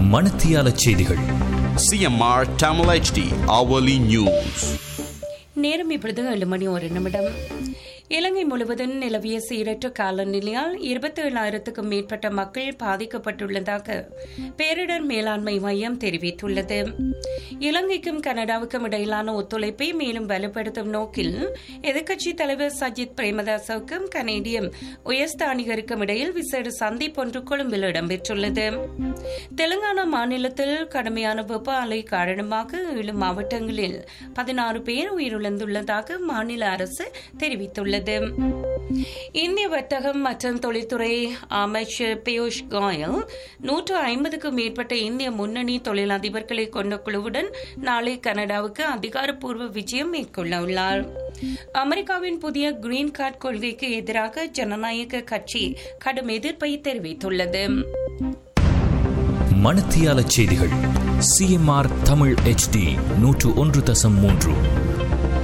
மணத்தியால செய்திகள் CMR Tamil HD hourly news. நேரம் இப்பொழுது ஏழு மணி ஒரு நிமிடம் இலங்கை முழுவதும் நிலவிய சீரற்ற காலநிலையால் இருபத்தி ஏழாயிரத்துக்கும் மேற்பட்ட மக்கள் பாதிக்கப்பட்டுள்ளதாக பேரிடர் மேலாண்மை மையம் தெரிவித்துள்ளது இலங்கைக்கும் கனடாவுக்கும் இடையிலான ஒத்துழைப்பை மேலும் வலுப்படுத்தும் நோக்கில் எதிர்க்கட்சித் தலைவர் சஜித் பிரேமதாசவுக்கும் கனேடியம் உயர்ஸ்தானிகருக்கும் இடையில் விசேட சந்திப்பொன்று கொழும்பில் இடம்பெற்றுள்ளது தெலுங்கானா மாநிலத்தில் கடுமையான வெப்ப அலை காரணமாக ஏழு மாவட்டங்களில் பதினாறு பேர் உயிரிழந்துள்ளதாக மாநில அரசு தெரிவித்துள்ளது இந்திய வர்த்தகம் மற்றும் தொழில்துறை அமைச்சர் பியூஷ் கோயல் நூற்று ஐம்பதுக்கும் மேற்பட்ட இந்திய முன்னணி தொழிலதிபர்களை கொண்ட குழுவுடன் நாளை கனடாவுக்கு அதிகாரப்பூர்வ விஜயம் மேற்கொள்ள உள்ளார் அமெரிக்காவின் புதிய கிரீன் கார்டு கொள்கைக்கு எதிராக ஜனநாயக கட்சி கடும் எதிர்ப்பை தெரிவித்துள்ளது மணத்தியால செய்திகள் சிஎம்ஆர் தமிழ் HD நூற்று ஒன்று தசம் மூன்று